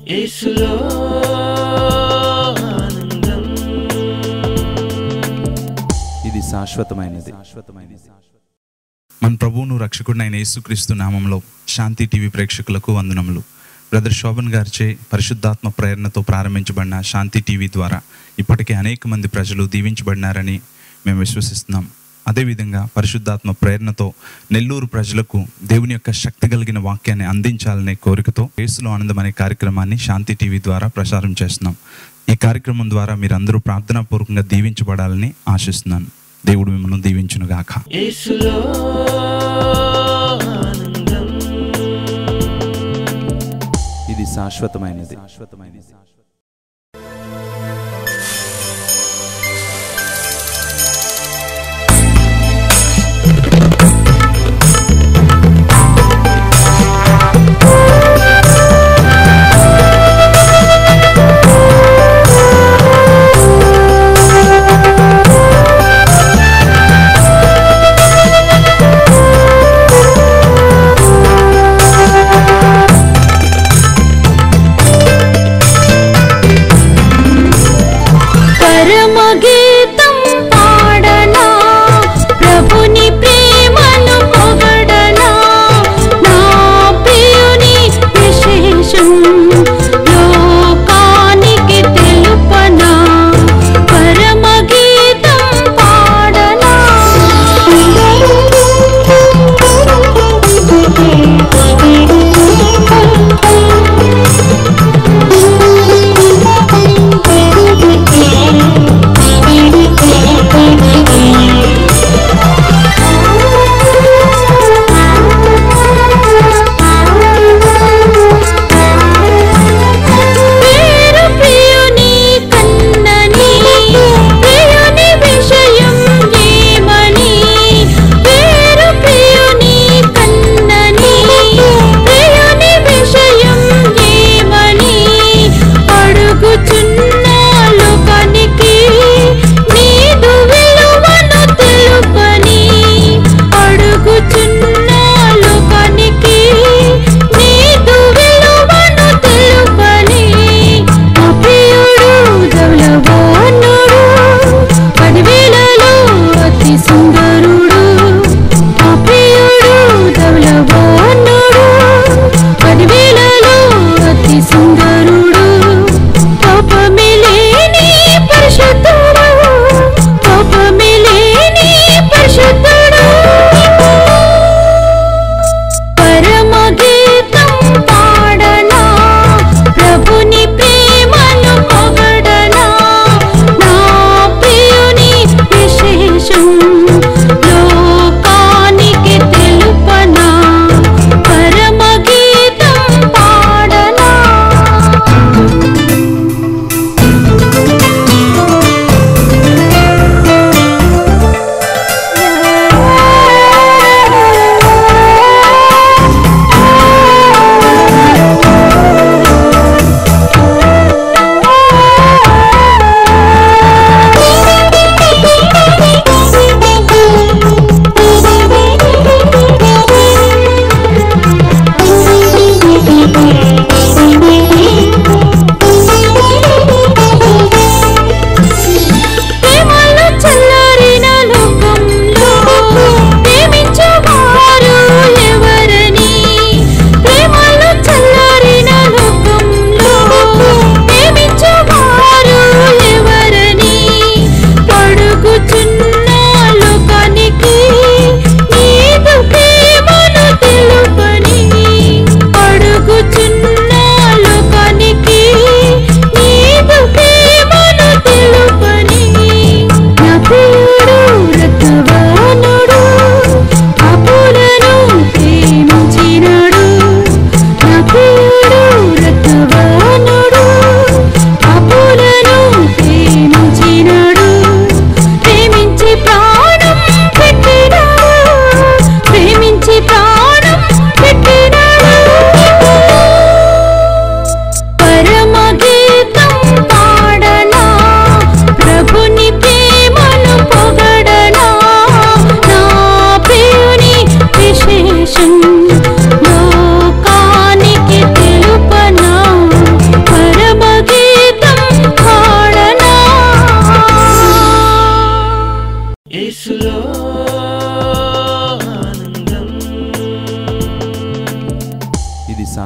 యేసులో ఆనందం ఇది శాశ్వతమైనది శాశ్వతమైనది మన ప్రభువును రక్షకుడినైన యేసుక్రీస్తు నామంలో శాంతి టీవీ ప్రేక్షకులకు వందనములు బ్రదర్ శోభన్ గారిచే పరిశుద్ధాత్మ ప్రేరణతో ప్రారంభించబడిన శాంతి టీవీ ద్వారా ఇప్పటికే అనేక మంది ప్రజలు దీవించబడినారని మేము విశ్వసిస్తున్నాం అదేవిధంగా పరిశుద్ధాత్మ ప్రేరణతో నెల్లూరు ప్రజలకు దేవుని యొక్క శక్తి కలిగిన వాక్యాన్ని అందించాలనే కోరికతో యేసులో ఆనందం అనే కార్యక్రమాన్ని శాంతి టీవీ ద్వారా ప్రసారం చేస్తున్నాం ఈ కార్యక్రమం ద్వారా మీరందరూ ప్రార్థనాపూర్వకంగా దీవించబడాలని ఆశిస్తున్నాను దేవుడు మిమ్మల్ని దీవించునుగాక యేసులో ఆనందం ఇది శాశ్వతమైనది శాశ్వతమైనది యేసులో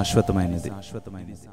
శాశ్వతమైనది శాశ్వతమైనది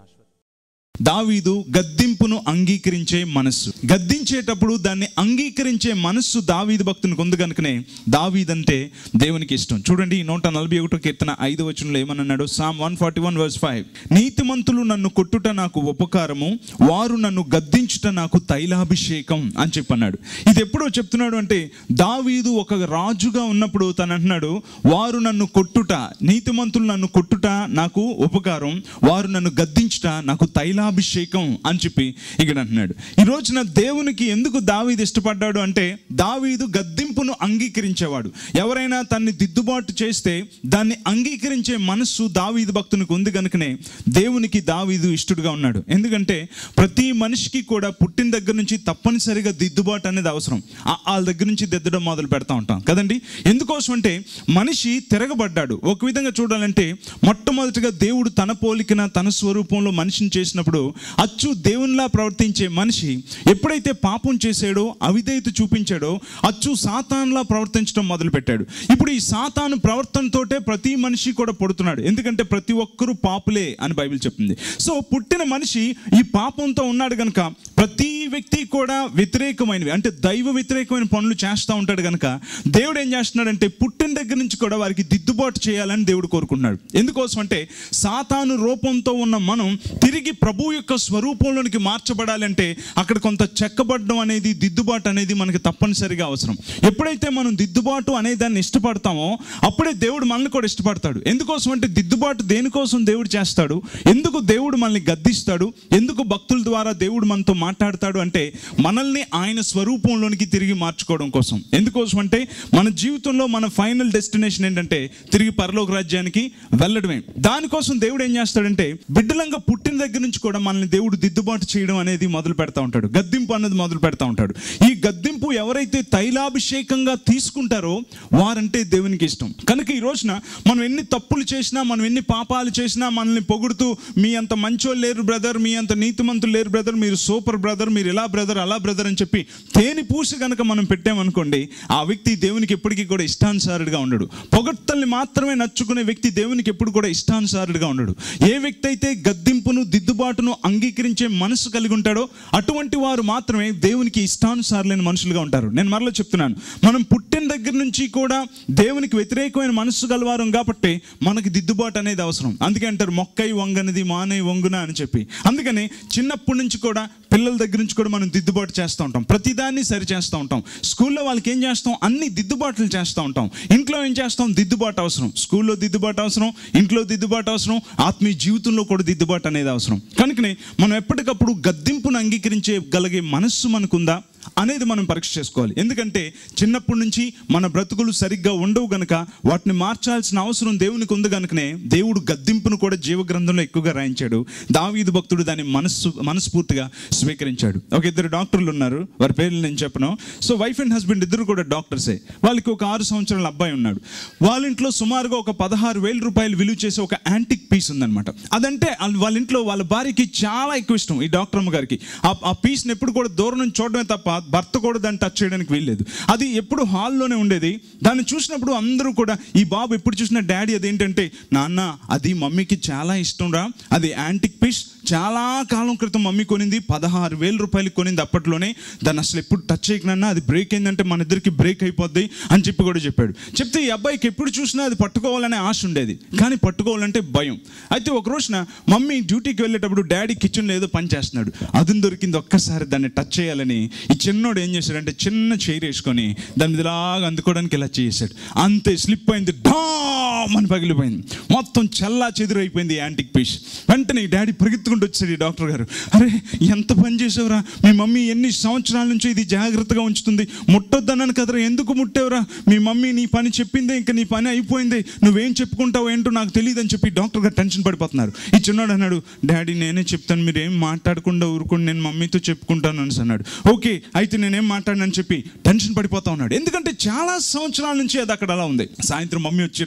దావీదు గద్దింపును అంగీకరించే మనస్సు గద్దించేటప్పుడు దాన్ని అంగీకరించే మనస్సు దావీదు భక్తునికి ఉంది కనుకనే దావీదంటే దేవునికి ఇష్టం చూడండి ఈ నూట నలభై ఒకటో కీర్తన ఐదు వచనంలో ఏమన్నాడు Psalm one forty one verse five నీతిమంతులు నన్ను కొట్టుట నాకు ఉపకారము వారు నన్ను గద్దించుట నాకు తైలాభిషేకం అని చెప్పన్నాడు ఇది ఎప్పుడో చెప్తున్నాడు అంటే దావీదు ఒక రాజుగా ఉన్నప్పుడు తను అంటున్నాడు వారు నన్ను కొట్టుట నీతిమంతులు నన్ను కొట్టుట నాకు ఉపకారం వారు నన్ను గద్దించుట నాకు తైలాభిషేకం అని చెప్పి ఇక్కడ అంటున్నాడు ఈ రోజున దేవునికి ఎందుకు దావీదు ఇష్టపడ్డాడు అంటే దావీదు గద్దింపును అంగీకరించేవాడు ఎవరైనా తన్ని దిద్దుబాటు చేస్తే దాన్ని అంగీకరించే మనస్సు దావీదు భక్తునికి ఉంది కనుకనే దేవునికి దావీదు ఇష్టడుగా ఉన్నాడు ఎందుకంటే ప్రతి మనిషికి కూడా పుట్టిన దగ్గర నుంచి తప్పనిసరిగా దిద్దుబాటు అనేది అవసరం ఆ- వాళ్ళ దగ్గర నుంచి దిద్దడం మొదలు పెడతా ఉంటాం కదండి ఎందుకోసం అంటే మనిషి తిరగబడ్డాడు ఒక విధంగా చూడాలంటే మొట్టమొదటిగా దేవుడు తన పోలికన తన స్వరూపంలో మనిషిని చేసినప్పుడు అచ్చు దేవునిలా ప్రవర్తించే మనిషి ఎప్పుడైతే పాపం చేశాడో అవిధేయత చూపించాడో అచ్చు సాతాన్లా ప్రవర్తించడం మొదలు పెట్టాడు ఇప్పుడు ఈ సాతాను ప్రవర్తనతోటే ప్రతి మనిషి కూడా పుడుతున్నాడు ఎందుకంటే ప్రతి ఒక్కరూ పాపులే అని బైబిల్ చెప్తుంది సో పుట్టిన మనిషి ఈ పాపంతో ఉన్నాడు కనుక ప్రతి వ్యక్తి కూడా వ్యతిరేకమైనవి అంటే దైవ వ్యతిరేకమైన పనులు చేస్తూ ఉంటాడు కనుక దేవుడు ఏం చేస్తున్నాడంటే పుట్టిన దగ్గర నుంచి కూడా వారికి దిద్దుబాటు చేయాలని దేవుడు కోరుకుంటున్నాడు ఎందుకోసం అంటే సాతాను రూపంతో ఉన్న మనం తిరిగి ప్రభు యొక్క స్వరూపంలోనికి మార్చబడాలంటే అక్కడ కొంత చెక్కబడడం అనేది దిద్దుబాటు అనేది మనకి తప్పనిసరిగా అవసరం ఎప్పుడైతే మనం దిద్దుబాటు అనే దాన్ని ఇష్టపడతామో అప్పుడే దేవుడు మనల్ని కూడా ఇష్టపడతాడు ఎందుకోసం అంటే దిద్దుబాటు దేనికోసం దేవుడు చేస్తాడు ఎందుకు దేవుడు మనల్ని గద్దిస్తాడు ఎందుకు భక్తుల ద్వారా దేవుడు మనతో మాట్లాడతాడు అంటే మనల్ని ఆయన స్వరూపంలోనికి తిరిగి మార్చుకోవడం కోసం ఎందుకోసం అంటే మన జీవితంలో మన ఫైనల్ డెస్టినేషన్ ఏంటంటే తిరిగి పరలోక రాజ్యానికి వెళ్ళడమే దానికోసం దేవుడు ఏం చేస్తాడంటే బిడ్డలంగా పుట్టిన దగ్గర నుంచి కూడా మనల్ని దేవుడు దిద్దుబాటు చేయడం అనేది మొదలు పెడతా ఉంటాడు గద్దింపు అన్నది మొదలు పెడతా ఉంటాడు ఈ గద్దింపు ఎవరైతే తైలాభిషేకంగా తీసుకుంటారో వారంటే దేవునికి ఇష్టం కనుక ఈ రోజున మనం ఎన్ని తప్పులు చేసినా మనం ఎన్ని పాపాలు చేసినా మనల్ని పొగుడుతూ మీ అంత మంచోళ్ళు లేరు బ్రదర్ మీ అంత నీతిమంతులు లేరు బ్రదర్ మీరు సూపర్ బ్రదర్ మీరు ఇలా బ్రదర్ అలా బ్రదర్ అని చెప్పి తేని పూసి కనుక మనం పెట్టామనుకోండి ఆ వ్యక్తి దేవునికి ఎప్పటికీ కూడా ఇష్టానుసారుడిగా ఉండడు పొగడ్తల్ని మాత్రమే నచ్చుకునే వ్యక్తి దేవునికి ఎప్పుడు కూడా ఇష్టానుసారుడిగా ఉండడు ఏ వ్యక్తి అయితే గద్దింపును దిద్దుబాటును అంగీకరించే మనసు కలిగి ఉంటాడో అటువంటి వారు మాత్రమే దేవునికి ఇష్టానుసారులైన మనుషులుగా ఉంటారు నేను మరలో చెప్తున్నాను మనం పుట్టిన దగ్గర నుంచి కూడా దేవునికి వ్యతిరేకమైన మనస్సు గలవారం కాబట్టి మనకి దిద్దుబాటు అనేది అవసరం అందుకే అంటారు మొక్కై వంగనిది మానై వంగున అని చెప్పి అందుకని చిన్నప్పటి నుంచి కూడా పిల్లల దగ్గర నుంచి కూడా మనం దిద్దుబాటు చేస్తూ ఉంటాం ప్రతిదాన్ని సరి చేస్తూ ఉంటాం స్కూల్లో వాళ్ళకి ఏం చేస్తాం అన్ని దిద్దుబాట్లు చేస్తూ ఉంటాం ఇంట్లో ఏం చేస్తాం దిద్దుబాటు అవసరం స్కూల్లో దిద్దుబాటు అవసరం ఇంట్లో దిద్దుబాటు అవసరం ఆత్మీయ జీవితంలో కూడా దిద్దుబాటు అనేది అవసరం కనుకనే మనం ఎప్పటికప్పుడు గద్దింపును అంగీకరించే గలిగే మనస్సు మనకుందా అనేది మనం పరీక్ష చేసుకోవాలి ఎందుకంటే చిన్నప్పటి నుంచి మన బ్రతుకులు సరిగ్గా ఉండవు గనుక వాటిని మార్చాల్సిన అవసరం దేవునికి ఉంది కనుకనే దేవుడు గద్దింపును కూడా జీవగ్రంథంలో ఎక్కువగా రాయించాడు దావీదు భక్తుడు దాన్ని మనస్సు మనస్ఫూర్తిగా స్వీకరించాడు ఒక ఇద్దరు డాక్టర్లు ఉన్నారు వారి పేర్లు నేను చెప్పను సో వైఫ్ అండ్ హస్బెండ్ ఇద్దరు కూడా డాక్టర్సే వాళ్ళకి ఒక ఆరు సంవత్సరాల అబ్బాయి ఉన్నాడు వాళ్ళ ఇంట్లో సుమారుగా ఒక పదహారు వేల రూపాయలు విలువ చేసే ఒక యాంటిక్ పీస్ ఉందన్నమాట అదంటే వాళ్ళ- వాళ్ళ ఇంట్లో వాళ్ళ భార్యకి చాలా ఎక్కువ ఇష్టం ఈ డాక్టర్ అమ్మ గారికి ఆ ఆ పీస్ని ఎప్పుడు కూడా దూరం నుంచి చూడడమే తప్ప భర్త కూడా దాన్ని టచ్ చేయడానికి వీల్లేదు అది ఎప్పుడు హాల్లోనే ఉండేది దాన్ని చూసినప్పుడు అందరూ కూడా ఈ బాబు ఎప్పుడు చూసినా డాడీ అదేంటంటే నాన్న అది మమ్మీకి చాలా ఇష్టం రా అది యాంటిక్ పీస్ చాలా కాలం క్రితం మమ్మీ కొనింది పదహారు వేల రూపాయలకి కొనింది అప్పట్లోనే దాన్ని అసలు ఎప్పుడు టచ్ చేయకనన్నా అది బ్రేక్ అయిందంటే మన ఇద్దరికి బ్రేక్ అయిపోద్ది అని చెప్పి కూడా చెప్పాడు చెప్తే ఈ అబ్బాయికి ఎప్పుడు చూసినా అది పట్టుకోవాలనే ఆశ ఉండేది కానీ పట్టుకోవాలంటే భయం అయితే ఒక రోజున మమ్మీ డ్యూటీకి వెళ్ళేటప్పుడు డాడీ కిచెన్లో ఏదో పని చేస్తున్నాడు అదును దొరికింది ఒక్కసారి దాన్ని టచ్ చేయాలని ఈ చిన్నోడు ఏం చేశాడంటే చిన్న చైర్ వేసుకొని దాన్ని ఇలాగా అందుకోవడానికి ఇలా చేసాడు అంతే స్లిప్ అయింది డామ్ అని పగిలిపోయింది మొత్తం చల్లా చెదురు అయిపోయింది యాంటిక్ పీస్ వెంటనే ఈ డాడీ పరిగెత్తుకుంటూ వచ్చాడు ఈ డాక్టర్ గారు అరే ఎంత పని చేసావురా మీ మమ్మీ ఎన్ని సంవత్సరాల నుంచి ఇది జాగ్రత్తగా ఉంచుతుంది ముట్టొద్దన్నాను కదరా ఎందుకు ముట్టావురా మీ మమ్మీ నీ పని చెప్పిందే ఇంకా నీ పని అయిపోయింది నువ్వేం చెప్పుకుంటావు ఏంటో నాకు తెలియదు అని చెప్పి డాక్టర్ గారు టెన్షన్ పడిపోతున్నారు ఈ చిన్నాడు అన్నాడు డాడీ నేనే చెప్తాను మీరు ఏం మాట్లాడకుండా ఊరుకోండి నేను మమ్మీతో చెప్పుకుంటాను అని అన్నాడు ఓకే అయితే నేనేం మాట్లాడనని చెప్పి టెన్షన్ పడిపోతా ఉన్నాడు ఎందుకంటే చాలా సంవత్సరాల నుంచి అది అక్కడ అలా ఉంది సాయంత్రం మమ్మీ వచ్చేటప్పటికి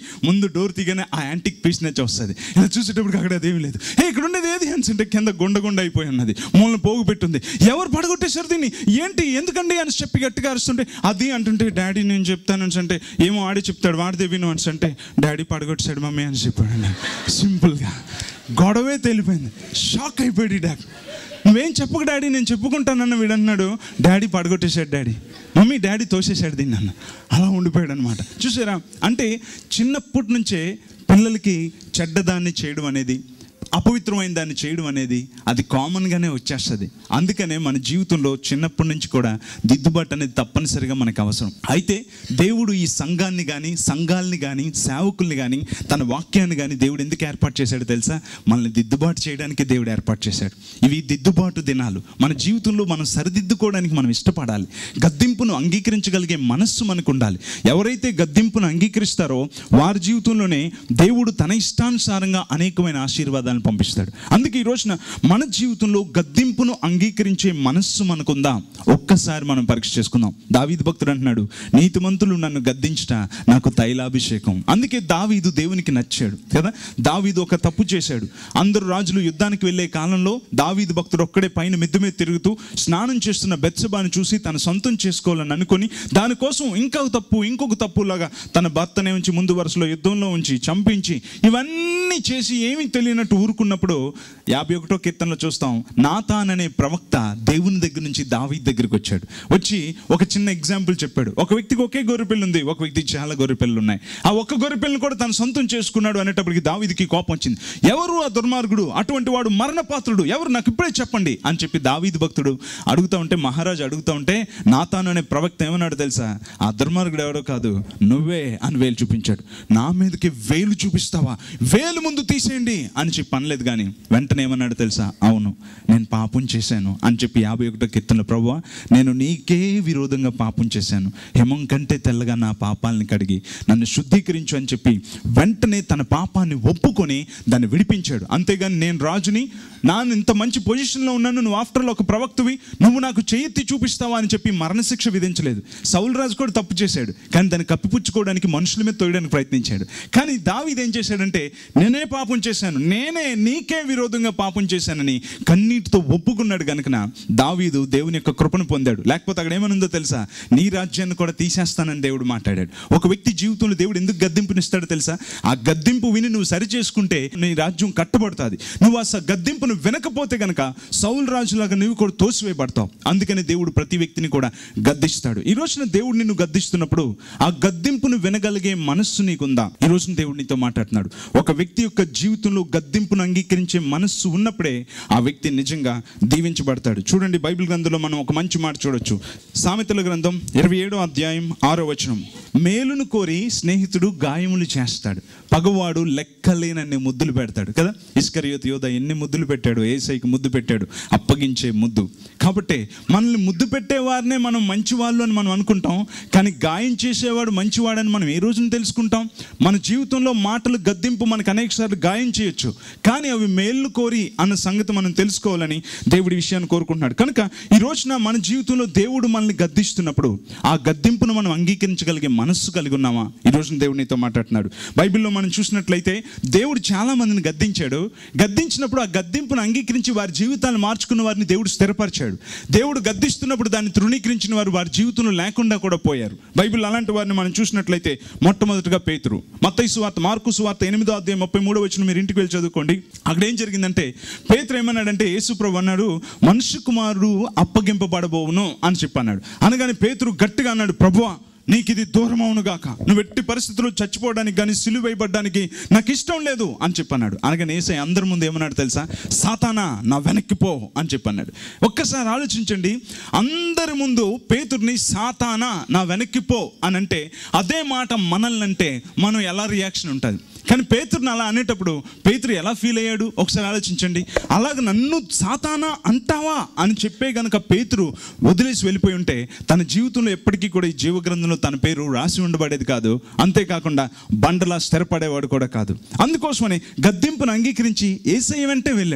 ముందు డోర్ తీగానే ఆ యాంటిక్ పీస్ నచ్చి వస్తుంది ఇలా చూసేటప్పుడు అక్కడ అదేమి లేదు ఏ ఇక్కడ ఉండేది ఏది అని అంటే కింద గుండ గుండ అయిపోయి ఉన్నది మూలన పోగు పెట్టుంది ఎవరు పడగొట్టేశారు దీన్ని ఏంటి ఎందుకండి అని చెప్పి గట్టిగా అరుస్తుంటే అది అంటుంటే డాడీ నేను చెప్తాను అని అంటే ఏమో ఆడి చెప్తాడు వాడిదే విను అని అంటే డాడీ పడగొట్టాడు మమ్మీ అని చెప్పాడు సింపుల్గా గొడవే తెలిపోయింది షాక్ అయిపోయాడు ఈ డాడీ నువ్వేం చెప్పకు డాడీ నేను చెప్పుకుంటానన్న వీడు అన్నాడు డాడీ పడగొట్టేశాడు డాడీ మమ్మీ డాడీ తోసేశాడు దీన్ని అన్న అలా ఉండిపోయాడు అనమాట చూసారా అంటే చిన్నప్పటి నుంచే పిల్లలకి చెడ్డదాన్ని చేయడం అనేది అపవిత్రమైన దాన్ని చేయడం అనేది అది కామన్గానే వచ్చేస్తుంది అందుకనే మన జీవితంలో చిన్నప్పటి నుంచి కూడా దిద్దుబాటు అనేది తప్పనిసరిగా మనకు అవసరం అయితే దేవుడు ఈ సంఘాన్ని కానీ సంఘాలని కానీ సేవకుల్ని కానీ తన వాక్యాన్ని కానీ దేవుడు ఎందుకు ఏర్పాటు చేశాడు తెలుసా మనల్ని దిద్దుబాటు చేయడానికి దేవుడు ఏర్పాటు చేశాడు ఇవి దిద్దుబాటు దినాలు మన జీవితంలో మనం సరిదిద్దుకోవడానికి మనం ఇష్టపడాలి గద్దింపును అంగీకరించగలిగే మనస్సు మనకు ఉండాలి ఎవరైతే గద్దింపును అంగీకరిస్తారో వారి జీవితంలోనే దేవుడు తన ఇష్టానుసారంగా అనేకమైన ఆశీర్వాదాలను పంపిస్తాడు అందుకే ఈ రోజున మన జీవితంలో గద్దింపును అంగీకరించే మనస్సు మనకుందా ఒక్కసారి మనం పరీక్ష చేసుకుందాం దావీదు భక్తుడు అంటున్నాడు నీతిమంతులు నన్ను గద్దించట నాకు తైలాభిషేకం అందుకే దావీదు దేవునికి నచ్చాడు కదా దావీదు ఒక తప్పు చేశాడు అందరు రాజులు యుద్ధానికి వెళ్ళే కాలంలో దావీదు భక్తుడు ఒక్కడే పైన మిద్దు మీద తిరుగుతూ స్నానం చేస్తున్న బెత్సబాను చూసి తన సొంతం చేసుకోవాలని అనుకొని దానికోసం ఇంకొక తప్పు ఇంకొక తప్పులాగా తన భర్తనే ఉంచి ముందు వరుసలో యుద్ధంలో ఉంచి చంపించి ఇవన్నీ చేసి ఏమీ తెలియనట్టు ఊరుకున్నప్పుడు యాభై ఒకటో కీర్తనలో చూస్తాం నాతాన్ అనే ప్రవక్త దేవుని దగ్గర నుంచి దావీ దగ్గరికి వచ్చాడు వచ్చి ఒక చిన్న ఎగ్జాంపుల్ చెప్పాడు ఒక వ్యక్తికి ఒకే గొర్రెపిల్ల ఉంది ఒక వ్యక్తికి చాలా గొర్రెపిల్లలు ఉన్నాయి ఆ ఒక్క గొర్రెపిల్లని కూడా తను సొంతం చేసుకున్నాడు అనేటప్పటికి దావీదికి కోపం వచ్చింది ఎవరు ఆ దుర్మార్గుడు అటువంటి వాడు మరణపాత్రుడు ఎవరు నాకు ఇప్పుడే చెప్పండి అని చెప్పి దావీదు భక్తుడు అడుగుతా ఉంటే మహారాజు అడుగుతా ఉంటే నాతాను అనే ప్రవక్త ఏమన్నాడు తెలుసా ఆ దుర్మార్గుడు ఎవడో కాదు నువ్వే అని వేలు చూపించాడు నా మీదకి వేలు చూపిస్తావా వేలు ముందు తీసేయండి అని చెప్పి అనలేదు కానీ వెంటనే ఏమన్నాడు తెలుసా అవును నేను పాపం చేశాను అని చెప్పి యాభై ఒకటో కీర్తనలో ప్రభు నేను నీకే విరోధంగా పాపం చేశాను హేమం కంటే తెల్లగా నా పాపాలని కడిగి నన్ను శుద్ధీకరించు అని చెప్పి వెంటనే తన పాపాన్ని ఒప్పుకొని దాన్ని విడిపించాడు అంతేగాని నేను రాజుని నాన్న ఇంత మంచి పొజిషన్లో ఉన్నాను నువ్వు ఆఫ్టర్లో ఒక ప్రవక్తవి నువ్వు నాకు చేయెత్తి చూపిస్తావా అని చెప్పి మరణశిక్ష విధించలేదు సౌల్ రాజు కూడా తప్పు చేశాడు కానీ దాన్ని కప్పిపుచ్చుకోవడానికి మనుషుల మీద తోయడానికి ప్రయత్నించాడు కానీ దావీదు ఏం చేశాడంటే నేనే పాపం చేశాను నేనే నీకే విరోధంగా పాపం చేశానని కన్నీటితో ఒప్పుకున్నాడు కనుక దావీదు దేవుని యొక్క కృపను పొందాడు లేకపోతే అక్కడ ఏమనుందో తెలుసా నీ రాజ్యాన్ని కూడా తీసేస్తానని దేవుడు మాట్లాడాడు ఒక వ్యక్తి జీవితంలో దేవుడు ఎందుకు గద్దింపునిస్తాడో తెలుసా ఆ గద్దింపు విని నువ్వు సరి చేసుకుంటే నీ రాజ్యం కట్టబడుతుంది నువ్వు ఆ గద్దింపును వినకపోతే గనక సౌల్ రాజులాగా నువ్వు కూడా తోసివేయబడతావు అందుకని దేవుడు ప్రతి వ్యక్తిని కూడా గద్దిస్తాడు ఈ రోజున దేవుడు నిన్ను గద్దిస్తున్నప్పుడు ఆ గద్దింపును వినగలిగే మనస్సు నీకుందా ఈ రోజున దేవుడు నీతో మాట్లాడుతున్నాడు ఒక వ్యక్తి యొక్క జీవితంలో గద్దింపును అంగీకరించే మనస్సు ఉన్నప్పుడే ఆ వ్యక్తి నిజంగా దీవించబడతాడు చూడండి బైబిల్ గ్రంథంలో మనం ఒక మంచి మాట చూడొచ్చు సామెతల గ్రంథం ఇరవై ఏడో అధ్యాయం ఆరో వచనం మేలును కోరి స్నేహితుడు గాయములు చేస్తాడు పగవాడు లెక్కలేనన్ని ముద్దులు పెడతాడు కదా ఇస్కరియోత్ యోధ ఎన్ని ముద్దులు పెట్టాడు ఏసైకి ముద్దు పెట్టాడు అప్పగించే ముద్దు కాబట్టి మనల్ని ముద్దు పెట్టేవారినే మనం మంచివాళ్ళు అని మనం అనుకుంటాం కానీ గాయం చేసేవాడు మంచివాడని మనం ఏ రోజున తెలుసుకుంటాం మన జీవితంలో మాటలు గద్దింపు మనకు అనేక సార్లు గాయం చేయొచ్చు కానీ అవి మేలు కోరి అన్న సంగతి మనం తెలుసుకోవాలని దేవుడి విషయాన్ని కోరుకుంటున్నాడు కనుక ఈ రోజున మన జీవితంలో దేవుడు మనల్ని గద్దిస్తున్నప్పుడు ఆ గద్దింపును మనం అంగీకరించగలిగే మనస్సు కలిగి ఉన్నామా ఈ రోజున దేవుడు నీతో మాట్లాడుతున్నాడు బైబిల్లో మనం చూసినట్లయితే దేవుడు చాలా మందిని గద్దించాడు గద్దించినప్పుడు ఆ గద్దింపును అంగీకరించి వారి జీవితాలను మార్చుకున్న వారిని దేవుడు స్థిరపరిచాడు దేవుడు గద్దిస్తున్నప్పుడు దాన్ని తృణీకరించిన వారు వారి జీవితంలో లేకుండా కూడా పోయారు బైబిల్ అలాంటి వారిని మనం చూసినట్లయితే మొట్టమొదటిగా పేతురు మత్తయి సువార్త మార్కు సువార్త ఎనిమిదో అధ్యాయం ముప్పై మూడో వచ్చిన మీరు ఇంటికి వెళ్ళి చదువుకోండి అక్కడ ఏం జరిగిందంటే పేతురు ఏమన్నాడంటే యేసుప్రభు అన్నాడు మనుష్య కుమారుడు అప్పగింపబడబోవును అని చెప్పన్నాడు అనగానే పేతురు గట్టిగా అన్నాడు ప్రభువా నీకు ఇది దూరం అవును గాక నువ్వు ఎట్టి పరిస్థితుల్లో చచ్చిపోవడానికి కానీ సిలువైపడ్డానికి నాకు ఇష్టం లేదు అని చెప్పన్నాడు అనగానే ఏసై అందరి ముందు ఏమన్నాడు తెలుసా సాతానా నా వెనక్కి పో అని చెప్పన్నాడు ఒక్కసారి ఆలోచించండి అందరి ముందు పేతుర్ని సాతానా నా వెనక్కి పో అని అంటే అదే మాట మనల్ని అంటే మనం ఎలా రియాక్షన్ ఉంటుంది కానీ పేతురుని అలా అనేటప్పుడు పేతురు ఎలా ఫీల్ అయ్యాడు ఒకసారి ఆలోచించండి అలాగ నన్ను సాతానా అంటావా అని చెప్పే గనక పేతురు వదిలేసి వెళ్ళిపోయి ఉంటే తన జీవితంలో ఎప్పటికీ కూడా ఈ జీవగ్రంథంలో తన పేరు రాసి ఉండబడేది కాదు అంతేకాకుండా బండలా స్థిరపడేవాడు కూడా కాదు అందుకోసమని గద్దింపును అంగీకరించి ఏసయ్య వెంటే వెళ్ళాడు ఈ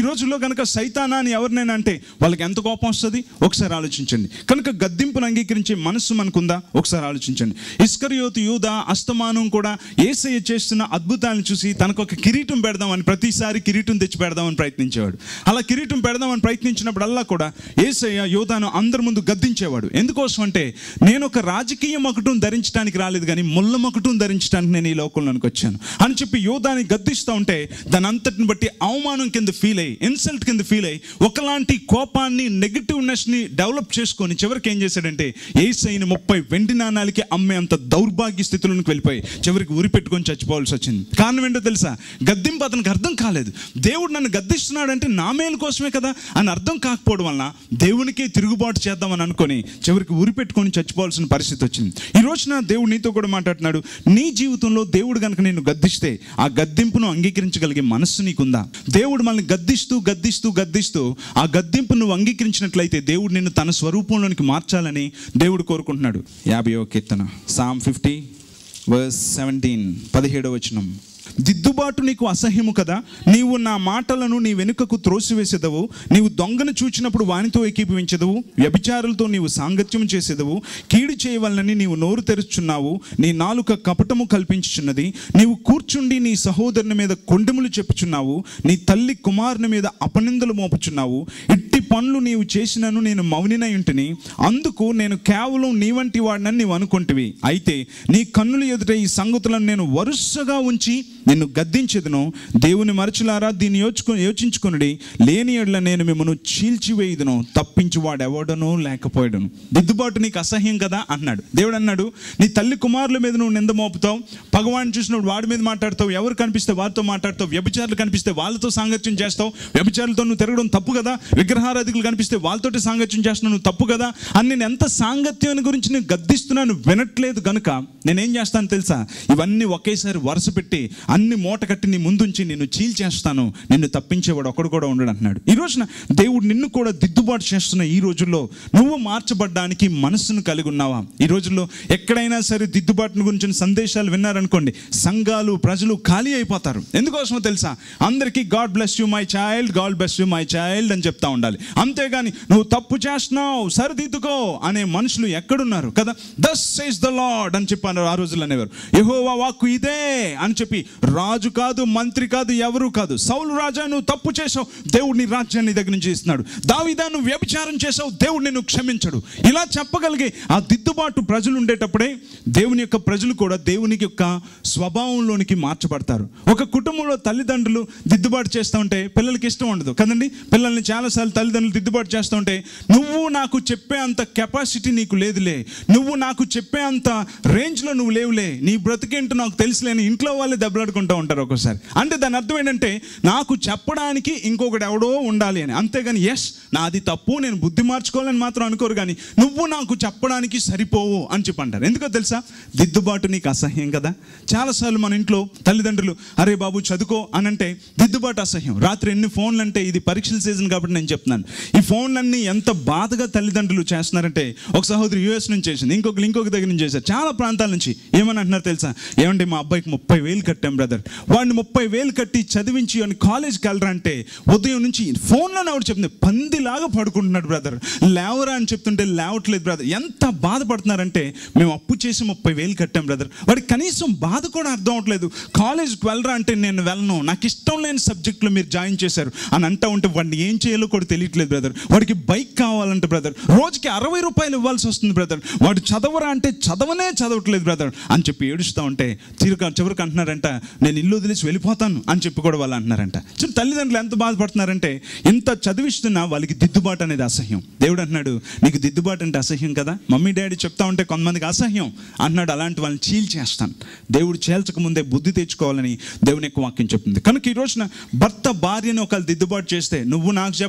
ఈ రోజుల్లో కనుక సైతానా అని ఎవరినైనా అంటే వాళ్ళకి ఎంత కోపం వస్తుంది ఒకసారి ఆలోచించండి కనుక గద్దింపును అంగీకరించే మనస్సు మనకుందా ఒకసారి ఆలోచించండి ఇస్కరియోతు యూద అస్తమానం కూడా ఏసయ్య చేస్తున్న అద్భుతాలను చూసి తనకు ఒక కిరీటం పెడదామని ప్రతిసారి కిరీటం తెచ్చి పెడదామని ప్రయత్నించేవాడు అలా కిరీటం పెడదామని ప్రయత్నించినప్పుడల్లా కూడా ఏసయ్య యోధాను అందరి ముందు గద్దించేవాడు ఎందుకోసం అంటే నేను ఒక రాజకీయ మకుటం ధరించడానికి రాలేదు కానీ ముళ్ళ మకుటం ధరించడానికి నేను ఈ లోకంలోనికి వచ్చాను అని చెప్పి యోధాని గద్దిస్తూ ఉంటే దాని అంతటిని బట్టి అవమానం కింద ఫీల్ అయ్యి ఇన్సల్ట్ కింద ఫీల్ అయ్యి ఒకలాంటి కోపాన్ని నెగిటివ్నెస్ని డెవలప్ చేసుకొని చివరికి ఏం చేశాడంటే ఏసైని ముప్పై వెండి నాణాలకి అమ్మే అంత దౌర్భాగ్య స్థితిలోకి వెళ్ళిపోయి చివరికి ఉరి పెట్టుకొని చచ్చిపోవాల్సి వచ్చింది కారణం ఏంటో తెలుసా గద్దింపు అతనికి అర్థం కాలేదు దేవుడు నన్ను గద్దిస్తున్నాడంటే నా మేలు కోసమే కదా అని అర్థం కాకపోవడం వలన దేవునికే తిరుగుబాటు చేద్దామని అనుకొని చివరికి ఉరి పెట్టుకొని చచ్చిపోవాల్సిన పరిస్థితి వచ్చింది ఈ రోజున దేవుడు నీతో కూడా మాట్లాడుతున్నాడు నీ జీవితంలో దేవుడు కనుక నేను గద్దిస్తే ఆ గద్దింపును అంగీకరించగలిగే మనస్సు నీకుందా దేవుడు మనల్ని గద్దిస్తూ గద్దిస్తూ గద్దిస్తూ ఆ గద్దింపు నువ్వు అంగీకరించినట్లయితే దేవుడు నిన్ను తన స్వరూపంలోనికి మార్చాలని దేవుడు కోరుకుంటున్నాడు యాభైవ కీర్తన సామ్ ఫిఫ్టీ వర్స్ సెవెంటీన్ పదిహేడవ వచనం దిద్దుబాటు నీకు అసహ్యము కదా నీవు నా మాటలను నీ వెనుకకు త్రోసివేసేదవు నీవు దొంగను చూచినప్పుడు వానితో ఏకీభవించదవు వ్యభిచారులతో నీవు సాంగత్యం చేసేదవు కీడు చేయవలనని నీవు నోరు తెరుచున్నావు నీ నాలుక కపటము కల్పించుచున్నది నీవు కూర్చుండి నీ సహోదరుని మీద కొండెములు చెప్పుచున్నావు నీ తల్లి కుమారుని మీద అపనిందలు మోపుచున్నావు ఇట్టి పనులు నీవు చేసినను నేను మౌనినై ఉంటిని అందుకు నేను కేవలం నీ వంటి వాడినని నీవు అనుకుంటివి అయితే నీ కన్నుల ఎదుట ఈ సంగతులను నేను వరుసగా ఉంచి నిన్ను గద్దించేదను దేవుని మరచులారా దీన్ని యోచుకొని యోచించుకొనుడి లేని ఎడ్ల నేను మిమ్మల్ని చీల్చివేయుదును తప్పించి వాడు ఎవడను లేకపోయాడును దిద్దుబాటు నీకు అసహ్యం కదా అన్నాడు దేవుడు అన్నాడు నీ తల్లి కుమారుల మీద నువ్వు నింద మోపుతావు పగవాడిని చూసినప్పుడు వాడి మీద మాట్లాడతావు ఎవరు కనిపిస్తే వారితో మాట్లాడతావు వ్యభిచారులు కనిపిస్తే వాళ్ళతో సాంగత్యం చేస్తావు వ్యభిచారులతో నువ్వు తిరగడం తప్పు కదా విగ్రహారాధికులు కనిపిస్తే వాళ్ళతోటి సాంగత్యం చేస్తున్నావు నువ్వు తప్పు కదా అని నేను ఎంత సాంగత్యం గురించి నేను గద్దిస్తున్నాను వినట్లేదు గనుక నేనేం చేస్తాను తెలుసా ఇవన్నీ ఒకేసారి వరుస పెట్టి అన్ని మూట కట్టి నీ ముందుంచి నిన్ను చీల్చేస్తాను నిన్ను తప్పించేవాడు ఒకడు కూడా ఉండడు అంటున్నాడు ఈ రోజున దేవుడు నిన్ను కూడా దిద్దుబాటు చేస్తున్న ఈ రోజుల్లో నువ్వు మార్చబడ్డానికి మనస్సును కలిగి ఉన్నావా ఈ రోజుల్లో ఎక్కడైనా సరే దిద్దుబాటును గురించిన సందేశాలు విన్నారనుకోండి సంఘాలు ప్రజలు ఖాళీ అయిపోతారు ఎందుకోసమో తెలుసా అందరికీ God bless you my child God bless you my child అని చెప్తా ఉండాలి అంతేగాని నువ్వు తప్పు చేస్తున్నావు సరిదిద్దుకో అనే మనుషులు ఎక్కడున్నారు కదా దస్ సేస్ ద లార్డ్ అని చెప్పారు ఆ రోజుల్లో అనేవారు యెహోవా వాక్కు ఇదే అని చెప్పి రాజు కాదు మంత్రి కాదు ఎవరు కాదు సౌలు రాజా నువ్వు తప్పు చేసావు దేవుడు నీ రాజ్యాన్ని నీ దగ్గర నుంచి ఇస్తున్నాడు దావిదా నువ్వు వ్యభిచారం చేసావు దేవుడు నిన్ను క్షమించడు ఇలా చెప్పగలిగే ఆ దిద్దుబాటు ప్రజలు ఉండేటప్పుడే దేవుని యొక్క ప్రజలు కూడా దేవునికి యొక్క స్వభావంలోనికి మార్చబడతారు ఒక కుటుంబంలో తల్లిదండ్రులు దిద్దుబాటు చేస్తూ ఉంటే పిల్లలకి ఇష్టం ఉండదు కదండి పిల్లల్ని చాలాసార్లు తల్లిదండ్రులు దిద్దుబాటు చేస్తూ ఉంటే నువ్వు నాకు చెప్పే అంత కెపాసిటీ నీకు లేదులే నువ్వు నాకు చెప్పే అంత రేంజ్లో నువ్వు లేవులే నీ బ్రతికేంటో నాకు తెలుసులేని ఇంట్లో వాళ్ళే దెబ్బలాడుకుంటూ ఉంటారు ఒక్కోసారి అంటే దాని అర్థం ఏంటంటే నాకు చెప్పడానికి ఇంకొకటి ఎవడో ఉండాలి అని అంతేగాని ఎస్ నాది తప్పు నేను బుద్ధి మార్చుకోవాలని మాత్రం అనుకోరు కానీ నువ్వు నాకు చెప్పడానికి సరిపోవు అని చెప్పి అంటారు ఎందుకో తెలుసా దిద్దుబాటు నీకు అసహ్యం కదా చాలాసార్లు మన ఇంట్లో తల్లిదండ్రులు అరే బాబు చదువుకో అని అంటే దిద్దుబాటు అసహ్యం రాత్రి ఎన్ని ఫోన్లు అంటే ఇది పరీక్షల సీజన్ కాబట్టి నేను చెప్తున్నాను ఈ ఫోన్లన్నీ ఎంత బాధగా తల్లిదండ్రులు చేస్తున్నారంటే ఒక సహోదరి యూఎస్ నుంచి చేసింది ఇంకొకరు ఇంకొక దగ్గర నుంచి చేశారు చాలా ప్రాంతాల నుంచి ఏమని అంటున్నారు తెలుసా ఏమంటే మా అబ్బాయికి ముప్పై వేలు కట్టాం బ్రదర్ వాడిని ముప్పై వేలు కట్టి చదివించి అని కాలేజ్కి వెళ్ళరా అంటే ఉదయం నుంచి ఫోన్లోనే ఆవిడ చెప్తుంది పందిలాగా పడుకుంటున్నాడు బ్రదర్ లేవరా అని చెప్తుంటే లేవట్లేదు బ్రదర్ ఎంత బాధపడుతున్నారంటే మేము అప్పు చేసి ముప్పై వేలు కట్టాం బ్రదర్ వాడికి కనీసం బాధ కూడా అర్థం అవట్లేదు కాలేజ్కి వెళ్ళరా అంటే నేను వెళ్ళను నాకు ఇష్టం లేని సబ్జెక్ట్లో మీరు జాయిన్ చేశారు అని అంటా ఉంటే వాడిని ఏం చేయాలో కూడా తెలియట్లేదు బ్రదర్ వాడికి బైక్ కావాలంటే బ్రదర్ రోజుకి అరవై రూపాయలు ఇవ్వాల్సి వస్తుంది బ్రదర్ వాడు చదవరా అంటే చదవనే చదవట్లేదు బ్రదర్ అని చెప్పి ఏడుస్తూ ఉంటే చిరుక చివరికి అంటున్నారంట నేను ఇల్లు వదిలేసి వెళ్ళిపోతాను అని చెప్పి కూడా వాళ్ళు అంటున్నారంట చూడు తల్లిదండ్రులు ఎంత బాధపడుతున్నారంటే ఇంత చదివిస్తున్నా వాళ్ళకి దిద్దుబాటు అనేది అసహ్యం దేవుడు అంటున్నాడు నీకు దిద్దుబాటు అంటే అసహ్యం కదా మమ్మీ డాడీ చెప్తా ఉంటే కొంతమందికి అసహ్యం అంటున్నాడు అలాంటి వాళ్ళని చీల్చేస్తాను దేవుడు చేల్చక ముందే బుద్ధి తెచ్చుకోవాలని దేవుని యొక్క వాక్యం చెప్తుంది కనుక ఈ రోజున భర్త భార్యను ఒకళ్ళు దిద్దుబాటు చేస్తే నువ్వు నాకు చెప్పడం ఏంటి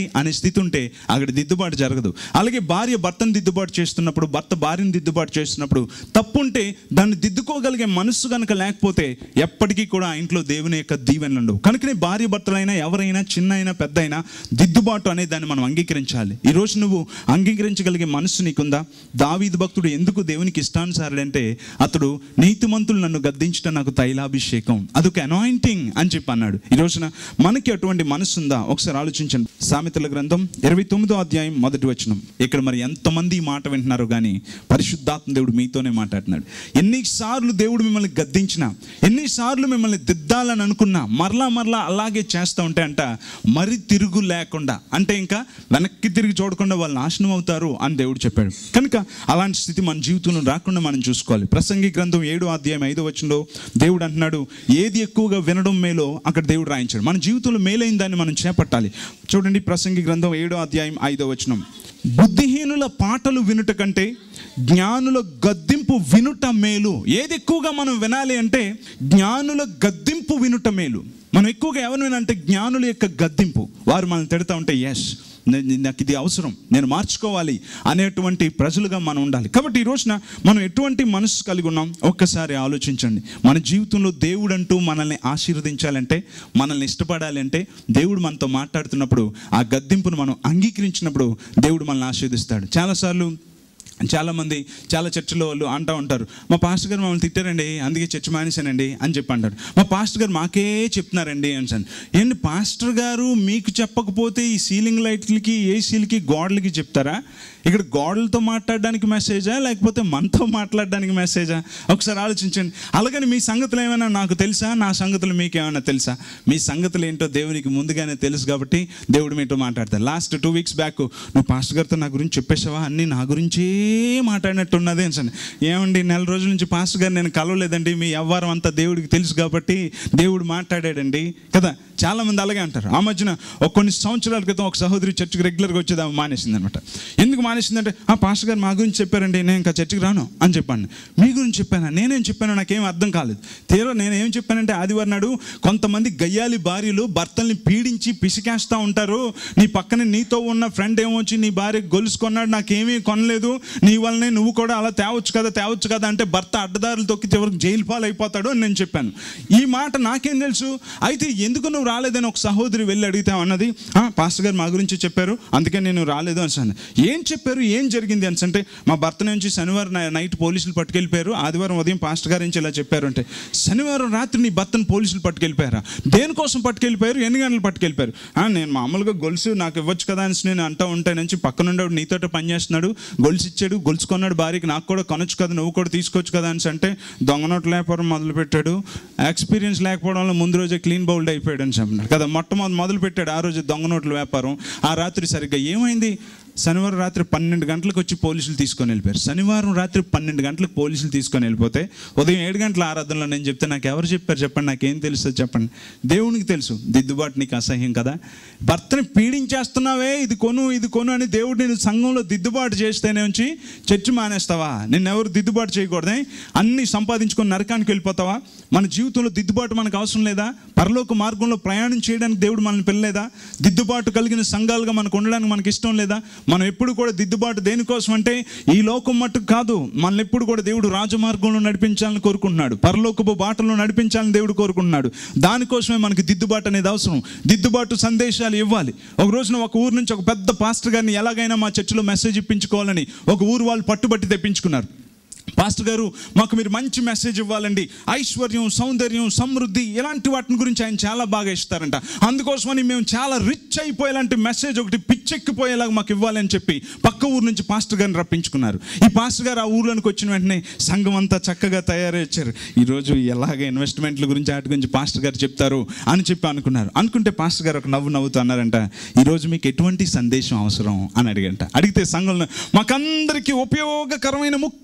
అనే స్థితి ఉంటే అక్కడ దిద్దుబాటు జరగదు అలాగే భార్య భర్తను దిద్దుబాటు చేస్తున్నప్పుడు భర్త భార్యను దిద్దుబాటు చేస్తున్నప్పుడు తప్పు ఉంటే దాన్ని దిద్దుకోగలిగే మనస్సు కనుక లేకపోతే ఎప్పటికీ కూడా ఆ ఇంట్లో దేవుని యొక్క దీవెనలు ఉండవు కనుకనే భార్య భర్తలైనా ఎవరైనా చిన్న అయినా పెద్ద అయినా దిద్దుబాటు అనే దాన్ని మనం అంగీకరించాలి ఈరోజు నువ్వు అంగీకరించగలిగే మనస్సు నీకుందా దావీదు భక్తుడు ఎందుకు దేవునికి ఇష్టానుసారుడంటే అతడు నీతిమంతులు నన్ను గద్దించడం నాకు తైలాభిషేకం అదొక అనాయింటింగ్ అని చెప్పి అన్నాడు ఈ రోజున మనకి అటువంటి మనసు ఉందా ఒకసారి ఆలోచించండి సామెతల గ్రంథం ఇరవై తొమ్మిదో అధ్యాయం మొదటి వచనం ఇక్కడ మరి ఎంతమంది ఈ మాట వింటున్నారో కానీ పరిశుద్ధాత్మ దేవుడు మీతోనే మాట్లాడుతున్నాడు ఎన్నిసార్లు దేవుడు మిమ్మల్ని గద్దించినా ఎన్నిసార్లు మిమ్మల్ని దిద్దాలని అనుకున్నా మరలా మరలా అలాగే చేస్తూ ఉంటే అంట మరి తిరుగు లేకుండా అంటే ఇంకా వెనక్కి తిరిగి చూడకుండా వాళ్ళు నాశనం అవుతారు అని దేవుడు చెప్పాడు కనుక అలాంటి స్థితి మన జీవితంలో రాకుండా మనం చూసుకోవాలి ప్రసంగి గ్రంథం ఏడో అధ్యాయం ఐదో వచనంలో దేవుడు అంటున్నాడు ఏది ఎక్కువగా వినడం మేలో అక్కడ దేవుడు రాయించాడు మన జీవితంలో మేలైన దాన్ని మనం చేపట్టాలి చూడండి ప్రసంగి గ్రంథం ఏడో అధ్యాయం ఐదో వచనం బుద్ధిహీనుల పాటలు వినుట కంటే జ్ఞానుల గద్దింపు వినుట మేలు ఏది ఎక్కువగా మనం వినాలి అంటే జ్ఞానుల గద్దింపు వినుట మేలు మనం ఎక్కువగా ఎవరు వినాలంటే జ్ఞానుల యొక్క గద్దింపు వారు మనం తిడతా ఉంటే ఎస్ నాకు ఇది అవసరం నేను మార్చుకోవాలి అనేటువంటి ప్రజలుగా మనం ఉండాలి కాబట్టి ఈ రోజున మనం ఎటువంటి మనసు కలిగి ఉన్నాం ఒక్కసారి ఆలోచించండి మన జీవితంలో దేవుడు అంటూ మనల్ని ఆశీర్వదించాలంటే మనల్ని ఇష్టపడాలి అంటే దేవుడు మనతో మాట్లాడుతున్నప్పుడు ఆ గద్దింపును మనం అంగీకరించినప్పుడు దేవుడు మనల్ని ఆశీర్వదిస్తాడు చాలాసార్లు చాలామంది చాలా చర్చిలో వాళ్ళు అంటూ ఉంటారు మా పాస్టర్ గారు మమ్మల్ని తిట్టారండి అందుకే చర్చ్ మానేశానండి అని చెప్పి అంటారు మా పాస్టర్ గారు మాకే చెప్తున్నారండి అని ఏంటి పాస్టర్ గారు మీకు చెప్పకపోతే ఈ సీలింగ్ లైట్లకి ఏసీలకి గోడలకి చెప్తారా ఇక్కడ గోడలతో మాట్లాడడానికి మెసేజా లేకపోతే మనతో మాట్లాడడానికి మెసేజా ఒకసారి ఆలోచించండి అలాగని మీ సంగతులు ఏమైనా నాకు తెలుసా నా సంగతులు మీకు ఏమైనా తెలుసా మీ సంగతులు ఏంటో దేవునికి ముందుగానే తెలుసు కాబట్టి దేవుడు మీతో మాట్లాడతారు లాస్ట్ టూ వీక్స్ బ్యాక్ నువ్వు పాస్టర్ గారితో నా గురించి చెప్పేసావా అన్నీ నా గురించే మాట్లాడినట్టున్నది అని ఏమండి నెల రోజుల నుంచి పాస్టర్ గారు నేను కలవలేదండి మీ వ్యవహారం అంతా దేవుడికి తెలుసు కాబట్టి దేవుడు మాట్లాడాడండి కదా చాలా మంది అలాగే అంటారు ఆ మధ్యన ఒక కొన్ని సంవత్సరాల క్రితం ఒక సహోదరి చర్చికి రెగ్యులర్గా వచ్చేది ఆమె మానేసింది అనమాట ఎందుకు మానేసిందంటే ఆ పాస్టర్ గారు మా గురించి చెప్పారండి నేను ఇంకా చర్చికి రాను అని చెప్పాను మీ గురించి చెప్పాను నేనేం చెప్పాను నాకేం అర్థం కాలేదు తీరా నేను ఏం చెప్పానంటే ఆదివారం నాడు కొంతమంది గయ్యాలి భార్యలు భర్తల్ని పీడించి పిసికేస్తూ ఉంటారు నీ పక్కన నీతో ఉన్న ఫ్రెండ్ ఏమొచ్చి నీ భార్య గొలుసు కొన్నాడు నాకేమీ కొనలేదు నీ వల్లనే నువ్వు కూడా అలా తేవచ్చు కదా తేవచ్చు కదా అంటే భర్త అడ్డదారులు తొక్కి చివరికి జైలు పాలు అయిపోతాడు అని నేను చెప్పాను ఈ మాట నాకేం తెలుసు అయితే ఎందుకు నువ్వు రాలేదని ఒక సహోదరి వెళ్ళి అడిగితే అన్నది "ఆ, పాస్టర్ గారు మా గురించి చెప్పారు అందుకే నేను రాలేదు అని ఏం చెప్పారు ఏం జరిగింది అని అంటే మా భర్త నుంచి శనివారం నై- నైట్ పోలీసులు పట్టుకెళ్ళిపోయారు ఆదివారం ఉదయం పాస్టర్ గారి నుంచి ఇలా చెప్పారు అంటే శనివారం రాత్రి నీ భర్తను పోలీసులు పట్టుకెళ్ళిపోయారా దేనికోసం పట్టుకెళ్ళిపోయారు ఎన్ని గంటలు పట్టుకెళ్ళిపోయారు "ఆ, నేను మామూలుగా గొలుసు నాకు ఇవ్వచ్చు కదా అని నేను అంటూ ఉంటాను నుంచి పక్కనుండి నీతోటి పని చేస్తున్నాడు గొలుసు ఇచ్చాడు గొలుసు కొన్నాడు భార్యకి నాకు కూడా కొనొచ్చు కదా నువ్వు కూడా తీసుకోవచ్చు కదా అని అంటే దొంగ నోట్ల వ్యాపారం మొదలు పెట్టాడు ఎక్స్పీరియన్స్ లేకపోవడం వల్ల ముందు రోజే క్లీన్ బౌల్డ్ అయిపోయాడు అని చెప్పినాడు కదా మొట్టమొదటి మొదలు పెట్టాడు ఆ రోజు దొంగ నోట్ల వ్యాపారం ఆ రాత్రి సరిగ్గా ఏమైంది శనివారం రాత్రి పన్నెండు గంటలకు వచ్చి పోలీసులు తీసుకొని వెళ్ళిపోయారు శనివారం రాత్రి పన్నెండు గంటలకు పోలీసులు తీసుకొని వెళ్ళిపోతే ఉదయం ఏడు గంటల ఆరాధనలో నేను చెప్తే నాకు ఎవరు చెప్పారు చెప్పండి నాకేం తెలుస్తుంది చెప్పండి దేవునికి తెలుసు దిద్దుబాటు నీకు అసహ్యం కదా భర్తని పీడించేస్తున్నావే ఇది కొను ఇది కొను అని దేవుడు నేను సంఘంలో దిద్దుబాటు చేస్తేనే ఉంచి చర్చి మానేస్తావా నిన్ను ఎవరు దిద్దుబాటు చేయకూడదే అన్ని సంపాదించుకొని నరకానికి వెళ్ళిపోతావా మన జీవితంలో దిద్దుబాటు మనకు అవసరం లేదా పరలోక మార్గంలో ప్రయాణం చేయడానికి దేవుడు మనల్ని పిల్లలేదా దిద్దుబాటు కలిగిన సంఘాలుగా మనకు ఉండడానికి మనకి ఇష్టం లేదా మనం ఎప్పుడు కూడా దిద్దుబాటు దేనికోసం అంటే ఈ లోకం మట్టుకు కాదు మనల్ని ఎప్పుడు కూడా దేవుడు రాజమార్గంలో నడిపించాలని కోరుకుంటున్నాడు పరలోకపు బాటలో నడిపించాలని దేవుడు కోరుకుంటున్నాడు దానికోసమే మనకి దిద్దుబాటు అనేది అవసరం దిద్దుబాటు సందేశాలు ఇవ్వాలి ఒక రోజున ఒక ఊరు నుంచి ఒక పెద్ద పాస్టర్ గారిని ఎలాగైనా మా చర్చిలో మెసేజ్ ఇప్పించుకోవాలని ఒక ఊరు వాళ్ళు పట్టుబట్టి తెప్పించుకున్నారు పాస్టర్ గారు మాకు మీరు మంచి మెసేజ్ ఇవ్వాలండి ఐశ్వర్యం సౌందర్యం సమృద్ధి ఇలాంటి వాటిని గురించి ఆయన చాలా బాగా ఇస్తారంట అందుకోసమని మేము చాలా రిచ్ అయిపోయేలాంటి మెసేజ్ ఒకటి పిచ్చెక్కిపోయేలాగా మాకు ఇవ్వాలని చెప్పి పక్క ఊరు నుంచి పాస్టర్ గారిని రప్పించుకున్నారు ఈ పాస్టర్ గారు ఆ ఊర్లోనికి వచ్చిన వెంటనే సంఘం అంతా చక్కగా తయారై వచ్చారు ఈరోజు ఎలాగ ఇన్వెస్ట్మెంట్ల గురించి వాటి గురించి పాస్టర్ గారు చెప్తారు అని చెప్పి అనుకున్నారు అనుకుంటే పాస్టర్ గారు ఒక నవ్వు నవ్వుతూ అన్నారంట ఈరోజు మీకు ఎటువంటి సందేశం అవసరం అని అడిగంట అడిగితే సంఘంలో మాకందరికీ ఉపయోగకరమైన ముఖ్యమైన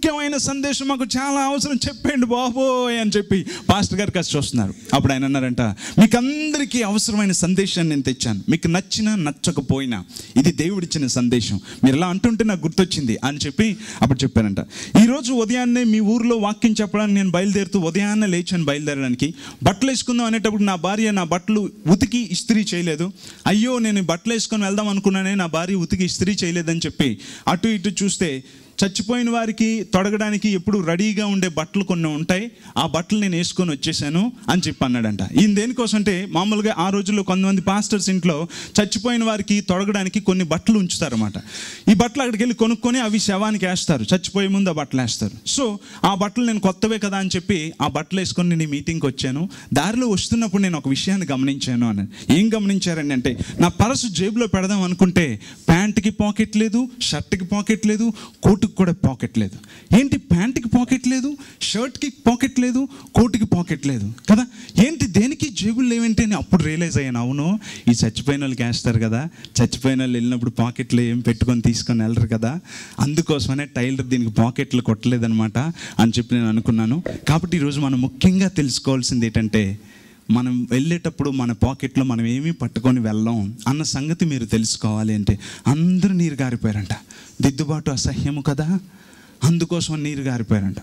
సందేశం మాకు చాలా అవసరం చెప్పండి బాబోయ్ అని చెప్పి పాస్టర్ గారు కలిసి వస్తున్నారు అప్పుడు ఆయన అన్నారంట మీకు అందరికీ అవసరమైన సందేశాన్ని నేను తెచ్చాను మీకు నచ్చినా నచ్చకపోయినా ఇది దేవుడిచ్చిన సందేశం మీరు ఇలా అంటుంటే నాకు గుర్తొచ్చింది అని చెప్పి అప్పుడు చెప్పారంట ఈరోజు ఉదయాన్నే మీ ఊర్లో వాక్యం చెప్పడానికి నేను బయలుదేరుతూ ఉదయాన్నే లేచాను బయలుదేరడానికి బట్టలు వేసుకుందాం అనేటప్పుడు నా భార్య నా బట్టలు ఉతికి ఇస్త్రీ చేయలేదు అయ్యో నేను ఈ బట్టలు వేసుకొని వెళ్దాం అనుకున్నానే నా భార్య ఉతికి ఇస్త్రీ చేయలేదని చెప్పి అటు ఇటు చూస్తే చచ్చిపోయిన వారికి తొడగడానికి ఎప్పుడు రెడీగా ఉండే బట్టలు కొన్ని ఉంటాయి ఆ బట్టలు నేను వేసుకొని వచ్చేసాను అని చెప్పి అన్నాడంట ఈయన దేనికోసం అంటే మామూలుగా ఆ రోజుల్లో కొంతమంది పాస్టర్స్ ఇంట్లో చచ్చిపోయిన వారికి తొడగడానికి కొన్ని బట్టలు ఉంచుతారన్నమాట ఈ బట్టలు అక్కడికి వెళ్ళి కొనుక్కొని అవి శవానికి వేస్తారు చచ్చిపోయే ముందు ఆ బట్టలు వేస్తారు సో ఆ బట్టలు నేను కొత్తవే కదా అని చెప్పి ఆ బట్టలు వేసుకొని నేను ఈ మీటింగ్కి వచ్చాను దారిలో వస్తున్నప్పుడు నేను ఒక విషయాన్ని గమనించాను అని ఏం గమనించారండి అంటే నా పరసు జేబులో పెడదాం అనుకుంటే ప్యాంట్కి పాకెట్ లేదు షర్ట్కి పాకెట్ లేదు కోటుకి కూడా పాకెట్ లేదు ఏంటి ప్యాంట్కి పాకెట్ లేదు షర్ట్కి పాకెట్ లేదు కోటుకి పాకెట్ లేదు కదా ఏంటి దేనికి జేబులు లేవేంటి అని అప్పుడు రియలైజ్ అయ్యాను అవును ఈ చచ్చిపోయిన వాళ్ళకి వేస్తారు కదా చచ్చిపోయిన వాళ్ళు వెళ్ళినప్పుడు పాకెట్లో ఏం పెట్టుకొని తీసుకొని వెళ్ళరు కదా అందుకోసమనే టైలర్ దీనికి పాకెట్లు కొట్టలేదనమాట అని చెప్పి నేను అనుకున్నాను కాబట్టి ఈరోజు మనం ముఖ్యంగా తెలుసుకోవాల్సింది ఏంటంటే మనం వెళ్ళేటప్పుడు మన పాకెట్లో మనం ఏమీ పట్టుకొని వెళ్ళాం అన్న సంగతి మీరు తెలుసుకోవాలి అంటే అందరూ నీరు గారిపోయారంట దిద్దుబాటు అసహ్యము కదా అందుకోసం నీరు గారిపోయారంట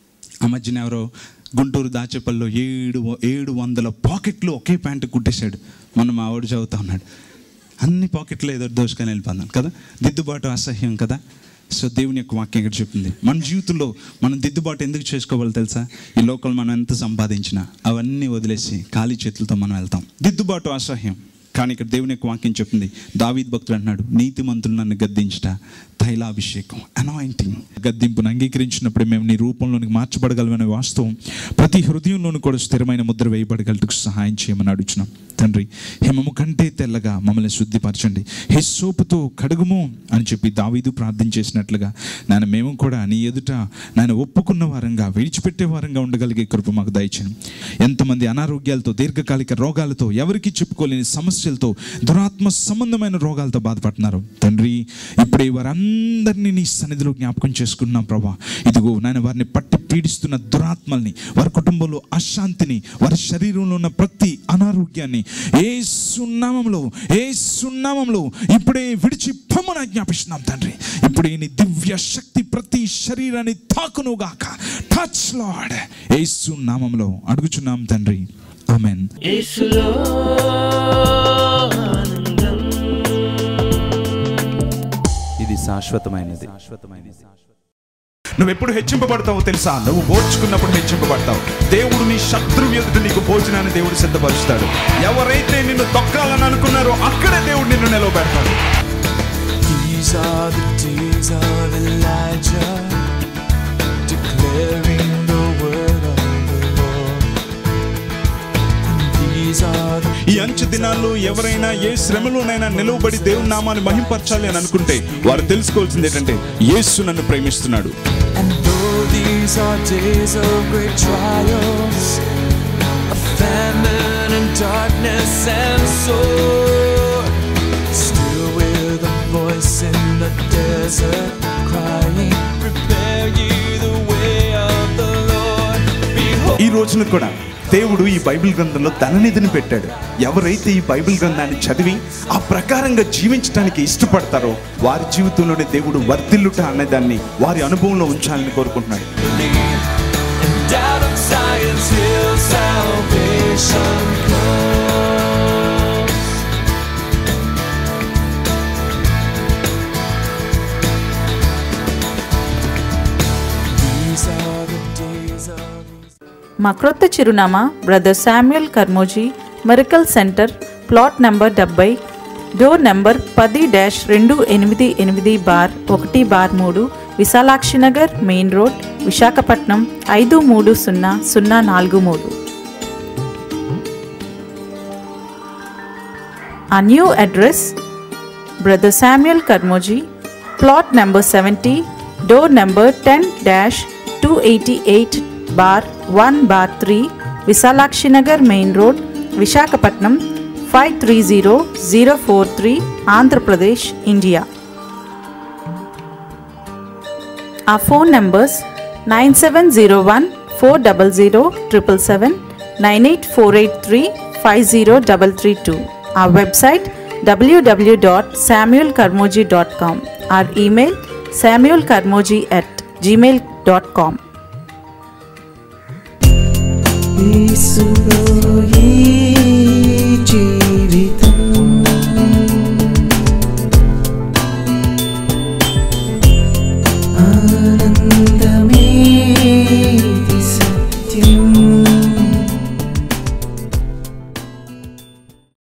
ఆ మధ్యన ఎవరో గుంటూరు దాచేపల్లిలో ఏడు ఏడు వందల పాకెట్లు ఒకే ప్యాంటు కుట్టేశాడు మొన్న మా ఆవిడ చదువుతా ఉన్నాడు అన్ని పాకెట్లు ఏదో దోసుకొని వెళ్ళిపోన్నాను కదా దిద్దుబాటు అసహ్యం కదా సో దేవుని యొక్క వాక్యం ఇక్కడ చెప్తుంది మన జీవితంలో మనం దిద్దుబాటు ఎందుకు చేసుకోవాలో తెలుసా ఈ లోకల్ మనం ఎంత సంపాదించినా అవన్నీ వదిలేసి ఖాళీ చేతులతో మనం వెళ్తాం దిద్దుబాటు అసహ్యం కానీ ఇక్కడ దేవుని యొక్క వాక్యం చెప్తుంది దావీద్ భక్తుడు అన్నాడు నీతిమంతులు నన్ను గద్దించట తైలాభిషేకం అనాయింటింగ్ గద్దింపును అంగీకరించినప్పుడు మేము నీ రూపంలోనికి మార్చబడగలమనే వాస్తవం ప్రతి హృదయంలోనూ కూడా స్థిరమైన ముద్ర వేయబడగలటకు సహాయం చేయమని అడుగుచున్నాం తండ్రి హిమము కంటే తెల్లగా మమ్మల్ని శుద్ధిపరచండి హే సోపుతో కడుగుము అని చెప్పి దావీదు ప్రార్థన చేసినట్లుగా నాన్న మేము కూడా నీ ఎదుట నాయన ఒప్పుకున్న వారంగా విడిచిపెట్టే వారంగా ఉండగలిగే కృప మాకు దయచేయండి ఎంతమంది అనారోగ్యాలతో దీర్ఘకాలిక రోగాలతో ఎవరికి చెప్పుకోలేని సమస్యలతో దురాత్మ సంబంధమైన రోగాలతో బాధపడుతున్నారు తండ్రి ఇప్పుడే వారందరినీ నీ సన్నిధిలో జ్ఞాపకం చేసుకున్నాం ప్రభా ఇదిగో నాయన వారిని పట్టి పీడిస్తున్న దురాత్మల్ని వారి కుటుంబంలో అశాంతిని వారి శరీరంలో ఉన్న ప్రతి అనారోగ్యాన్ని ఏ సున్నామంలో ఏ సున్నామంలో ఇప్పుడే విడిచి పొమ్మన జ్ఞాపిస్తున్నాం తండ్రి ఇప్పుడే నీ దివ్య శక్తి ప్రతి శరీరాన్ని తాకునుగాక టచ్ లార్డ్ ఏ సున్నామంలో అడుగుచున్నాం తండ్రి ఆమెన్ యేసులో ఆనందం ఇది శాశ్వతమైనది శాశ్వతమైనది నువ్వు ఎప్పుడు హెచ్చింపబడతావో తెలుసా నువ్వు ఓర్చుకున్నప్పుడు హెచ్చింపబడతావు దేవుడు నీ శత్రువు ఎదుట నీకు భోజనాన్ని దేవుడు సిద్ధపరుస్తాడు ఎవరైతే నిన్ను తొక్కాలని అనుకున్నారో అక్కడే దేవుడు నిన్ను నిలవబెడతాడు These are the days of Elijah, declaring the word of the Lord. And these are the ఈ అంచు దినాల్లో ఎవరైనా ఏ శ్రమలోనైనా నిలవబడి దేవుని నామాన్ని మహింపరచాలి అని అనుకుంటే వారు తెలుసుకోవాల్సింది ఏంటంటే యేసు నన్ను ప్రేమిస్తున్నాడు And though these are days of great trials, of famine and darkness and sword, still with a voice in the desert crying, Prepare ye the way of the Lord. Behold. ఈ రోజున కూడా దేవుడు ఈ బైబిల్ గ్రంథంలో ధననిధిని పెట్టాడు ఎవరైతే ఈ Bible గ్రంథాన్ని చదివి ఆ ప్రకారంగా జీవించడానికి ఇష్టపడతారో వారి జీవితంలోనే దేవుడు వర్ధిల్లుట అనేదాన్ని వారి అనుభవంలో ఉంచాలని కోరుకుంటున్నాడు And out of Zion's hill salvation comes. These are the days of మా క్రొత్త చిరునామా brother Samuel Karmoji miracle centre plot number డెబ్బై డోర్ నంబర్ పది డాష్ రెండు ఎనిమిది ఎనిమిది బార్ ఒకటి బార్ మూడు విశాలాక్షి నగర్ మెయిన్ రోడ్ విశాఖపట్నం ఐదు మూడు సున్నా సున్నా నాలుగు మూడు ఆ new address brother Samuel Karmoji plot number seventy door number ten dash two eighty eight bar one bar three Visalakshi Nagar main road Visakhapatnam five three zero zero four three Andhra Pradesh India ఆ phone numbers 9701 400 777 98483 50332. Our website www.samuelkarmoji.com. Our email samuelkarmoji at gmail.com. Isuro